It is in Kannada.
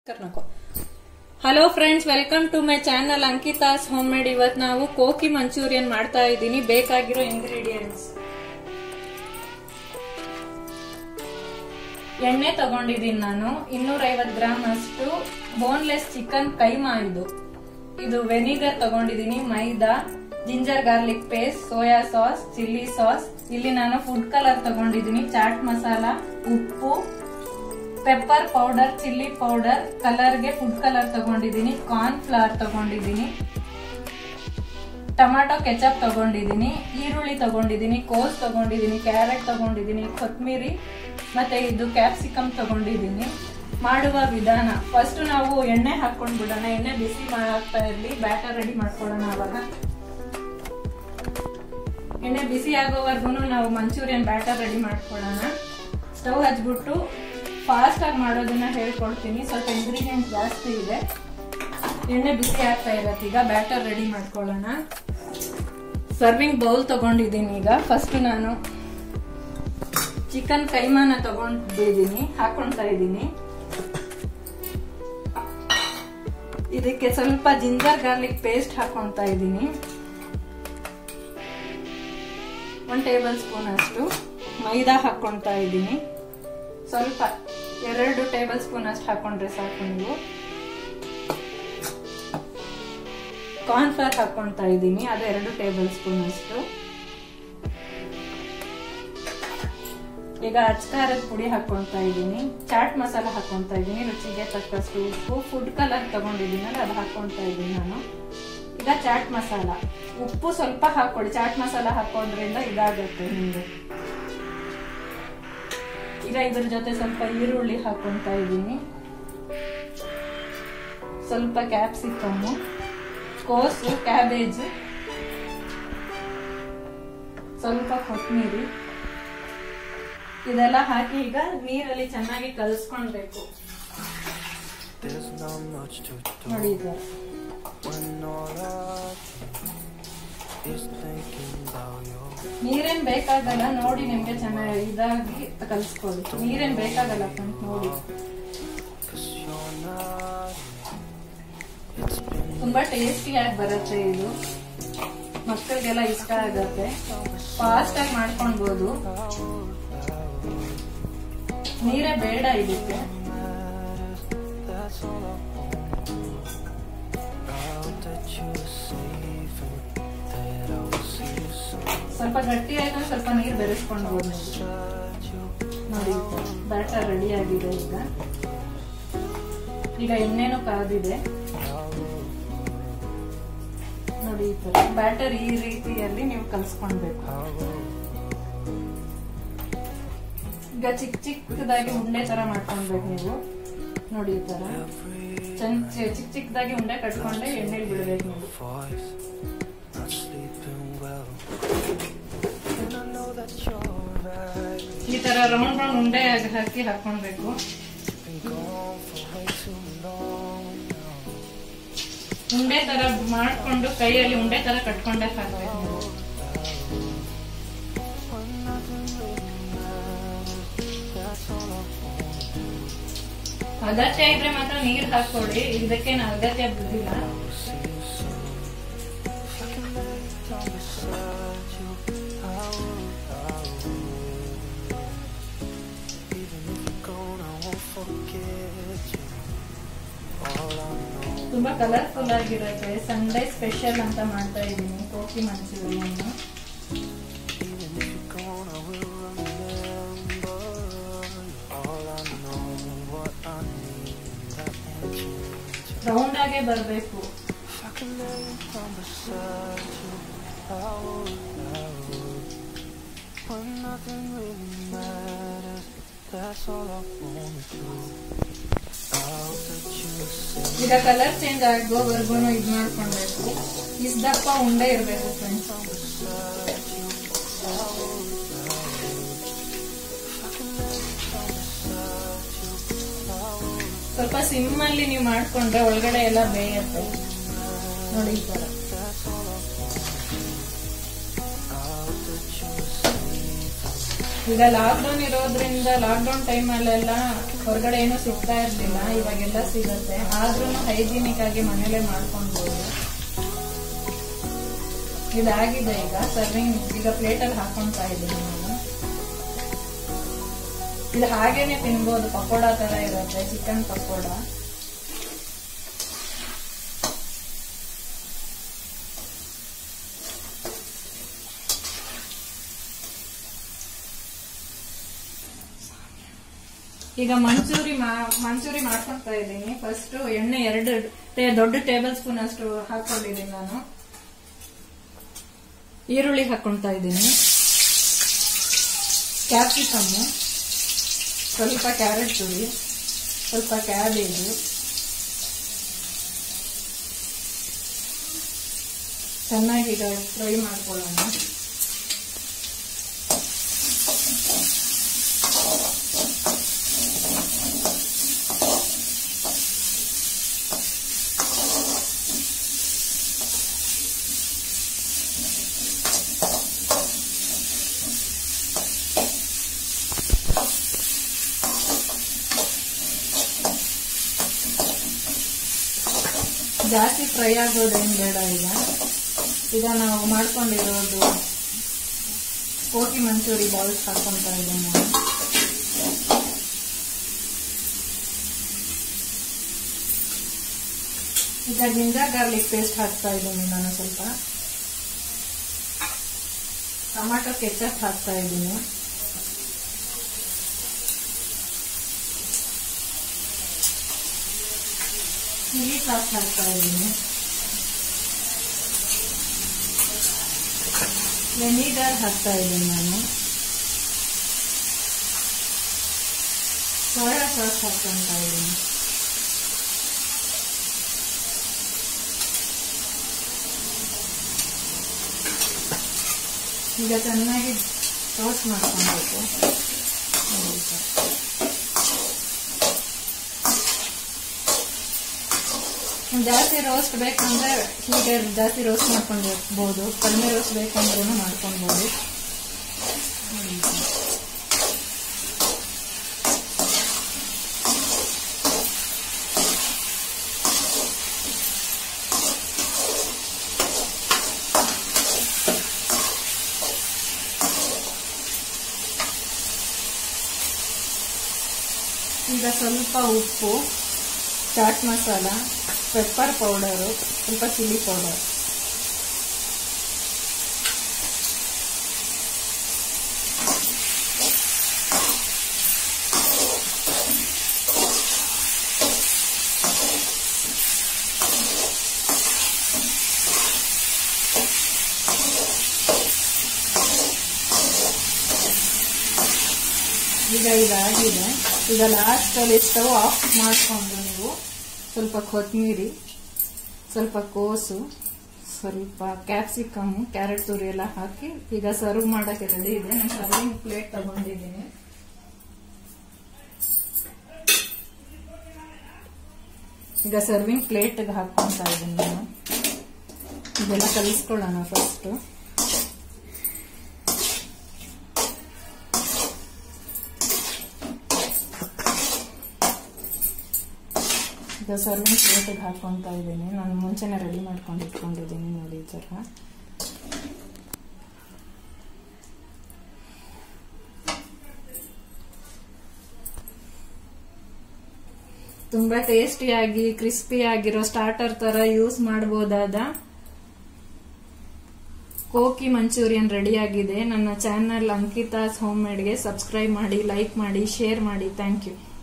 Karnataka hello friends welcome to my channel Ankita's home made ಇವತ್ತು ನಾವು ಕೋಕಿ ಮಂಚೂರಿಯನ್ ಮಾಡ್ತಾ ಇದ್ದೀನಿ ಬೇಕಾಗಿರೋ ಇಂಗ್ರೀಡಿಯೆಂಟ್ಸ್ ಎಣ್ಣೆ ತಗೊಂಡಿದ್ದೀನಿ ನಾನು ಇನ್ನೂರ ಐವತ್ತು ಗ್ರಾಮ್ ಅಷ್ಟು ಬೋನ್ಲೆಸ್ ಚಿಕನ್ ಕೈಮಾ ಇದು ಇದು ವೆನಿಗರ್ ತಗೊಂಡಿದ್ದೀನಿ maida ginger garlic paste soya sauce chilli sauce ಇಲ್ಲಿ ನಾನು ಫುಡ್ ಕಲರ್ ತಗೊಂಡಿದ್ದೀನಿ ಚಾಟ್ ಮಸಾಲ ಉಪ್ಪು ಪೆಪ್ಪರ್ ಪೌಡರ್ ಚಿಲ್ಲಿ ಪೌಡರ್ ಕಲರ್ಗೆ ಫುಡ್ ಕಲರ್ ತಗೊಂಡಿದ್ದೀನಿ ಕಾರ್ನ್ ಫ್ಲವರ್ ತಗೊಂಡಿದ್ದೀನಿ ಟೊಮಾಟೊ ಕೆಚಪ್ ತಗೊಂಡಿದ್ದೀನಿ ಈರುಳ್ಳಿ ತಗೊಂಡಿದ್ದೀನಿ ಕೋಸ್ ತಗೊಂಡಿದ್ದೀನಿ ಕ್ಯಾರೆಟ್ ತಗೊಂಡಿದ್ದೀನಿ ಕೊತ್ತಂಬರಿ ಮತ್ತೆ ಇದು ಕ್ಯಾಪ್ಸಿಕಮ್ ತಗೊಂಡಿದ್ದೀನಿ ಮಾಡುವ ವಿಧಾನ ಫಸ್ಟ್ ನಾವು ಎಣ್ಣೆ ಹಾಕೊಂಡ್ ಬಿಡೋಣ ಎಣ್ಣೆ ಬಿಸಿ ಮಾಡ್ತಾ ಇರ್ಲಿ ಬ್ಯಾಟರ್ ರೆಡಿ ಮಾಡ್ಕೊಳ್ಳೋಣ ಅವಾಗ ಎಣ್ಣೆ ಬಿಸಿ ಆಗೋವರೆಗೂ ನಾವು ಮಂಚೂರಿಯನ್ ಬ್ಯಾಟರ್ ರೆಡಿ ಮಾಡ್ಕೊಳ್ಳೋಣ ಸ್ಟವ್ ಹಚ್ಬಿಟ್ಟು ಫಾಸ್ಟ್ ಆಗಿ ಮಾಡೋದನ್ನ ಹೇಳ್ಕೊಡ್ತೀನಿ ಸ್ವಲ್ಪ ಇಂಗ್ರೀಡಿಯೆಂಟ್ ಜಾಸ್ತಿ ಇದೆ ಎಣ್ಣೆ ಬಿಸಿ ಆಗ್ತಾ ಇರತ್ತೆ ಈಗ ಬ್ಯಾಟರ್ ರೆಡಿ ಮಾಡ್ಕೊಳ್ಳೋಣ ಸರ್ವಿಂಗ್ ಬೌಲ್ ತಗೊಂಡಿದ್ದೀನಿ ಈಗ ಫಸ್ಟ್ ನಾನು ಚಿಕನ್ ಕೈಮಾನ ತಗೊಂಡಿದ್ದೀನಿ ಹಾಕೊಳ್ತಾ ಇದ್ದೀನಿ ಇದಕ್ಕೆ ಸ್ವಲ್ಪ ಜಿಂಜರ್ ಗಾರ್ಲಿಕ್ ಪೇಸ್ಟ್ ಹಾಕೊಳ್ತಾ ಇದ್ದೀನಿ ಒನ್ ಟೇಬಲ್ ಸ್ಪೂನ್ ಅಷ್ಟು ಮೈದಾ ಹಾಕೊಳ್ತಾ ಇದ್ದೀನಿ ಸ್ವಲ್ಪ ಎರಡು ಟೇಬಲ್ ಸ್ಪೂನ್ ಅಷ್ಟು ಹಾಕೊಂಡ್ರೆ ಸಾಕು ನೀವು ಕಾರ್ನ್ಫ್ಲವರ್ ಹಾಕೊಳ್ತಾ ಇದ್ದೀನಿ ಅದು ಎರಡು ಟೇಬಲ್ ಸ್ಪೂನ್ ಅಷ್ಟು ಈಗ ಅಚ್ಕಾರದ ಪುಡಿ ಹಾಕೊಳ್ತಾ ಇದ್ದೀನಿ ಚಾಟ್ ಮಸಾಲ ಹಾಕೊಳ್ತಾ ಇದ್ದೀನಿ ರುಚಿಗೆ ತಕ್ಕಷ್ಟು ಉಪ್ಪು ಫುಡ್ ಕಲರ್ ತಗೊಂಡಿದ್ದೀನಲ್ಲ ಅದು ಹಾಕೊಳ್ತಾ ಇದ್ದೀನಿ ನಾನು ಈಗ ಚಾಟ್ ಮಸಾಲ ಉಪ್ಪು ಸ್ವಲ್ಪ ಹಾಕೊಳ್ಳಿ ಚಾಟ್ ಮಸಾಲ ಹಾಕೋದ್ರಿಂದ ಇದಾಗುತ್ತೆ ನಿಮಗೆ ಈಗ ಇದ್ರ ಜೊತೆ ಸ್ವಲ್ಪ ಈರುಳ್ಳಿ ಹಾಕೊಂತ ಇದ್ದೀನಿ ಸ್ವಲ್ಪ ಕ್ಯಾಪ್ಸಿಕಮ್ಮು ಕೋಸು ಕ್ಯಾಬೇಜ್ ಸ್ವಲ್ಪ ಕೊತ್ತಂಬರಿ ಇದೆಲ್ಲ ಹಾಕಿ ಈಗ ನೀರಲ್ಲಿ ಚೆನ್ನಾಗಿ ಕಲಿಸ್ಕೊಳ್ಬೇಕು There's not much to do ನೋಡಿ ಇದು when all I do is thinking about you. ನೀರೇನ್ ಬೇಕಾಗಲ್ಲ ನೋಡಿ ನಿಮ್ಗೆ ಚೆನ್ನಾಗಿ ಇದಾಗಿ ಕಲಿಸ್ಕೊಳ್ಳಿ ನೀರೇನ್ ಬೇಕಾಗಲ್ಲ ಫ್ರೆಂಡ್ಸ್ ನೋಡಿ Cause you're not here. It's been ತುಂಬಾ ಟೇಸ್ಟಿಯಾಗಿ ಬರುತ್ತೆ ಇದು ಮಕ್ಕಳಿಗೆಲ್ಲ ಇಷ್ಟ ಆಗತ್ತೆ ಫಾಸ್ಟ್ ಆಗಿ ಮಾಡ್ಕೊಳ್ಬಹುದು ನೀರೇ ಬೇಡ ಇದಕ್ಕೆ matters. That's all I want. I hope that you're safe and that I will see you soon. ಸ್ವಲ್ಪ ಗಟ್ಟಿ ಆಯ್ತು ಸ್ವಲ್ಪ ನೀರು ಬೆರೆಸ್ಕೊಳ್ಬಹುದು ನೀವು Touch you. ನೋಡಿ ಬ್ಯಾಟರ್ ರೆಡಿ ಆಗಿದೆ ಈಗ ಈಗ ಎಣ್ಣೆನೂ ಕಾದಿದೆ ನೋಡಿ ಈ ತರ ಬ್ಯಾಟರ್ ಈ ರೀತಿಯಲ್ಲಿ ನೀವು ಕಲ್ಸ್ಕೊಳ್ಬೇಕು ಈಗ ಚಿಕ್ಕ ಚಿಕ್ಕದಾಗಿ ಉಂಡೆ ತರ ಮಾಡ್ಕೊಳ್ಬೇಕು ನೀವು ನೋಡಿ ಈ ತರ ಚಂದ ಚಿಕ್ಕ ಚಿಕ್ಕದಾಗಿ ಉಂಡೆ ಕಟ್ಕೊಂಡೆ ಎಣ್ಣೆಗೆ ಬಿಡ್ಬೇಕು ನೀವು Voice not sleeping well. And I know that you're right. ಈ ತರ ರೌಂಡ್ ರೌಂಡ್ ಉಂಡೆ ಹಾಕಿ ಹಾಕೊಳ್ಬೇಕು Been gone for way too long now. ಉಂಡೆ ತರ ಮಾಡ್ಕೊಂಡು ಕೈಯಲ್ಲಿ ಉಂಡೆ ತರ ಕಟ್ಕೊಂಡೆ ಹಾಕ್ಬೇಕು ನೀವು When nothing really matters, that's all I want. ಅಗತ್ಯ ಇದ್ರೆ ಮಾತ್ರ ನೀರ್ ಹಾಕೊಳ್ಳಿ ಇದಕ್ಕೆ ಅಗತ್ಯ ಬಿದ್ದಿಲ್ಲ See you soon. If I can lay down beside you, I would, I would. Even if you're gone, I won't forget you. All I know. ತುಂಬಾ ಕಲರ್ಫುಲ್ ಆಗಿರುತ್ತೆ ಸಂಡೇ ಸ್ಪೆಷಲ್ ಅಂತ ಮಾಡ್ತಾ ಇದ್ದೀನಿ ಕೋಕಿ Manchurian Even if you're gone, I will remember. All I know, what I need, that ain't changing. Round ಆಗೇ ಬರ್ಬೇಕು If I can lay down beside you, I would, I would. When nothing really matters, that's all I wanna do. I hope that you're safe. ಈಗ ಕಲರ್ ಚೇಂಜ್ ಆಗೋವರೆಗೂ ಇದ್ ಮಾಡ್ಕೊಳ್ಬೇಕು ಇಸ್ದಪ್ಪ ಉಂಡೆ ಇರ್ಬೇಕು friends Beside you, I would, I would. If I can lay down beside you, I would. ಸ್ವಲ್ಪ ಸಿಮ್ ಅಲ್ಲಿ ನೀವು ಮಾಡ್ಕೊಂಡ್ರೆ ಒಳಗಡೆ ಎಲ್ಲ ಬೇಯುತ್ತೆ ನೋಡಿ ಈ ತರ That's all I want. I hope that you're safe. ಈಗ ಲಾಕ್ಡೌನ್ ಇರೋದ್ರಿಂದ ಲಾಕ್ಡೌನ್ ಟೈಮಲ್ಲೆಲ್ಲ ಹೊರಗಡೆ ಏನೂ ಸಿಗ್ತಾ ಇರ್ಲಿಲ್ಲ ಇವಾಗೆಲ್ಲ ಸಿಗುತ್ತೆ ಆದ್ರೂ ಹೈಜಿನಿಕ್ ಆಗಿ ಮನೇಲೆ ಮಾಡ್ಕೊಳ್ಬೋದು ಇದಾಗಿದೆ ಈಗ ಸರ್ವಿಂಗ್ ಈಗ ಪ್ಲೇಟಲ್ಲಿ ಹಾಕೊಂತಾ ಇದ್ದೀನಿ ನಾನು ಇದು ಹಾಗೇನೆ ತಿನ್ಬೋದು ಪಕೋಡ ತರ ಇರುತ್ತೆ ಚಿಕನ್ ಪಕೋಡ ಈಗ ಮಂಚೂರಿ ಮಾ- ಮಂಚೂರಿ ಮಾಡ್ಕೊತಾ ಇದ್ದೀನಿ ಫಸ್ಟ್ ಎಣ್ಣೆ ಎರಡು ಟೇ- ದೊಡ್ಡ ಟೇಬಲ್ ಸ್ಪೂನ್ ಅಷ್ಟು ಹಾಕೊಂಡಿದ್ದೀನಿ ನಾನು ಈರುಳ್ಳಿ ಹಾಕೊಳ್ತಾ ಇದ್ದೀನಿ ಕ್ಯಾಪ್ಸಿಕಮ್ಮು ಸ್ವಲ್ಪ ಕ್ಯಾರೆಟ್ ತುರಿ ಸ್ವಲ್ಪ ಕ್ಯಾಬೇಜು ಚೆನ್ನಾಗಿ ಈಗ ಫ್ರೈ ಮಾಡ್ಕೊಳ್ಳೋಣ ಜಾಸ್ತಿ ಫ್ರೈ ಆಗೋದೇನು ಬೇಡ ಈಗ ಈಗ ನಾವು ಮಾಡ್ಕೊಂಡಿರೋದು ಕೋಟಿ ಮಂಚೂರಿ ಬಾಲ್ಸ್ ಹಾಕೊಂತ ಇದ್ದೀನಿ ನಾನು ಈಗ ಜಿಂಜರ್ ಗಾರ್ಲಿಕ್ ಪೇಸ್ಟ್ ಹಾಕ್ತಾ ಇದ್ದೀನಿ ನಾನು ಸ್ವಲ್ಪ ಟೊಮಾಟೊ ಕೆಚಪ್ ಹಾಕ್ತಾ ಇದ್ದೀನಿ ಚಿಲ್ಲಿ ಸಾಸ್ ಹಾಕ್ತಾ ಇದ್ದೀನಿ ವೆನಿಗರ್ ಹಾಕ್ತಾ ಇದ್ದೀನಿ ನಾನು ಸೋಯಾ ಸಾಸ್ ಹಾಕ್ಕೊಂತ ಇದ್ದೀನಿ ಈಗ ಚೆನ್ನಾಗಿ ಟೋಸ್ಟ್ ಮಾಡ್ಕೊಬೇಕು ನೋಡಿ ಸರ್. ಜಾಸ್ತಿ ರೋಸ್ಟ್ ಬೇಕಂದ್ರೆ ಹೀಗೆ ಜಾಸ್ತಿ ರೋಸ್ಟ್ ಮಾಡ್ಕೊಂಡಿರ್ಬೋದು ಕಡಿಮೆ ರೋಸ್ಟ್ ಬೇಕಂದ್ರೂ ಮಾಡ್ಕೊಳ್ಬೋದು ಈಗ ಸ್ವಲ್ಪ ಉಪ್ಪು ಚಾಟ್ ಮಸಾಲ ಪೆಪ್ಪರ್ ಪೌಡರು ಸ್ವಲ್ಪ ಚಿಲ್ಲಿ ಪೌಡರ್ ಈಗ ಇದಾಗಿದೆ ಈಗ ಲಾಸ್ಟಲ್ಲಿ ಸ್ಟವ್ ಆಫ್ ಮಾಡಿಕೊಂಡು ನೀವು ಸ್ವಲ್ಪ ಕೊತ್ತಂಬರಿ ಸ್ವಲ್ಪ ಕೋಸು ಸ್ವಲ್ಪ ಕ್ಯಾಪ್ಸಿಕಮ್ ಕ್ಯಾರೆಟ್ ತುರಿ ಎಲ್ಲ ಹಾಕಿ ಈಗ ಸರ್ವ್ ಮಾಡಕ್ಕೆ ರೆಡಿ ಇದೆ ನಾನು ಸರ್ವಿಂಗ್ ಪ್ಲೇಟ್ ತಗೊಂಡಿದ್ದೀನಿ ಈಗ ಸರ್ವಿಂಗ್ ಪ್ಲೇಟ್ಗೆ ಹಾಕೊಂತ ಇದ್ದೀನಿ ನಾನು ಇದೆಲ್ಲ ಕಲಿಸ್ಕೊಳ್ಳೋಣ ಫಸ್ಟು ಈಗ ಸರ್ವಿಂಗ್ ಪ್ಲೇಟಿಗೆ ಹಾಕೊತಾ ಇದ್ದೀನಿ ನಾನು ಮುಂಚೆನೆ ರೆಡಿ ಮಾಡ್ಕೊಂಡು ಇಟ್ಕೊಂಡಿದ್ದೀನಿ ನೋಡಿ ಈ ಥರ ತುಂಬಾ ಟೇಸ್ಟಿಯಾಗಿ ಕ್ರಿಸ್ಪಿ ಆಗಿರೋ ಸ್ಟಾರ್ಟರ್ ತರ ಯೂಸ್ ಮಾಡಬಹುದಾದ ಕೋಕಿ ಮಂಚೂರಿಯನ್ ರೆಡಿ ಆಗಿದೆ ನನ್ನ ಚಾನಲ್ ಅಂಕಿತಾಸ್ ಹೋಮ್ ಮೇಡ್ಗೆ ಸಬ್ಸ್ಕ್ರೈಬ್ ಮಾಡಿ ಲೈಕ್ ಮಾಡಿ ಶೇರ್ ಮಾಡಿ ಥ್ಯಾಂಕ್ ಯು